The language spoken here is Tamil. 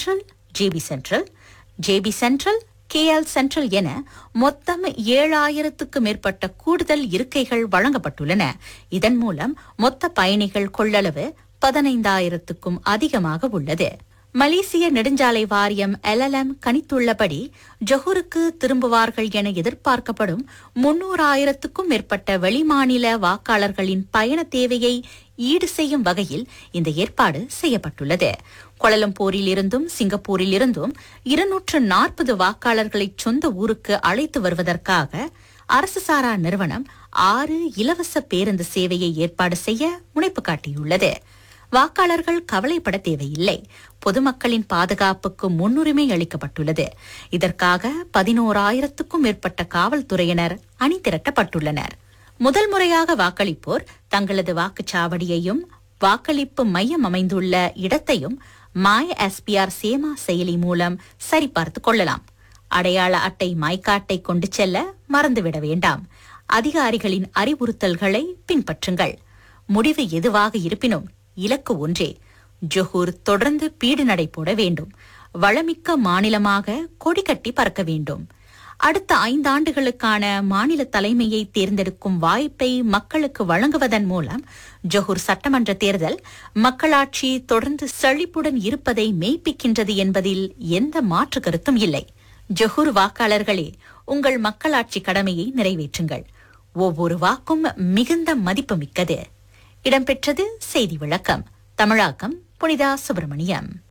central JP central JP central KL central என மொத்தம் ஏழாயிரத்துக்கு மேற்பட்ட கூடுதல் இருக்கைகள் வழங்கப்பட்டுள்ளன இதன் மூலம் மொத்த பயணிகள் கொள்ளளவு பதினைந்தாயிரத்துக்கும் அதிகமாக உள்ளது மலேசிய நெடுஞ்சாலை வாரியம் எல்எல்எம் கணித்துள்ளபடி ஜொஹூருக்கு திரும்புவார்கள் என எதிர்பார்க்கப்படும் முன்னூறாயிரத்துக்கும் மேற்பட்ட வெளிமாநில வாக்காளர்களின் பயண தேவையை ஈடு செய்யும் வகையில் இந்த ஏற்பாடு செய்யப்பட்டுள்ளது கோலலம்பூரில் இருந்தும் சிங்கப்பூரில் இருந்தும் இருநூற்று நாற்பது வாக்காளர்களை சொந்த ஊருக்கு அழைத்து வருவதற்காக அரசு சாரா நிறுவனம் ஆறு இலவச பேருந்து சேவையை ஏற்பாடு செய்ய முனைப்பு காட்டியுள்ளது வாக்காளர்கள் கவலைப்பட தேவையில்லை பொதுமக்களின் பாதுகாப்புக்கு முன்னுரிமை அளிக்கப்பட்டுள்ளது இதற்காக பதினோராயிரத்துக்கும் மேற்பட்ட காவல்துறையினர் அணி திரட்டப்பட்டுள்ளனர் முதல் முறையாக வாக்களிப்போர் தங்களது வாக்குச்சாவடியையும் வாக்களிப்பு மையம் அமைந்துள்ள இடத்தையும் மாய் எஸ்பிஆர் சேமா செயலி மூலம் சரிபார்த்துக் கொள்ளலாம் அடையாள அட்டை மைக்காட்டை கொண்டு செல்ல மறந்துவிட வேண்டாம் அதிகாரிகளின் அறிவுறுத்தல்களை பின்பற்றுங்கள் முடிவு எதுவாக இருப்பினும் இலக்கு ஒன்றே ஜொஹூர் தொடர்ந்து பீடு நடை போட வேண்டும் வளமிக்க மாநிலமாக கொடி கட்டி பறக்க வேண்டும் அடுத்த ஐந்தாண்டுகளுக்கான மாநில தலைமையை தேர்ந்தெடுக்கும் வாய்ப்பை மக்களுக்கு வழங்குவதன் மூலம் ஜொஹூர் சட்டமன்ற தேர்தல் மக்களாட்சி தொடர்ந்து செழிப்புடன் இருப்பதை மெய்ப்பிக்கின்றது என்பதில் எந்த மாற்று கருத்தும் இல்லை ஜொஹூர் வாக்காளர்களே உங்கள் மக்களாட்சி கடமையை நிறைவேற்றுங்கள் ஒவ்வொரு வாக்கும் மிகுந்த மதிப்புமிக்கது இடம்பெற்றது செய்தி விளக்கம் தமிழாக்கம் புனிதா சுப்பிரமணியம்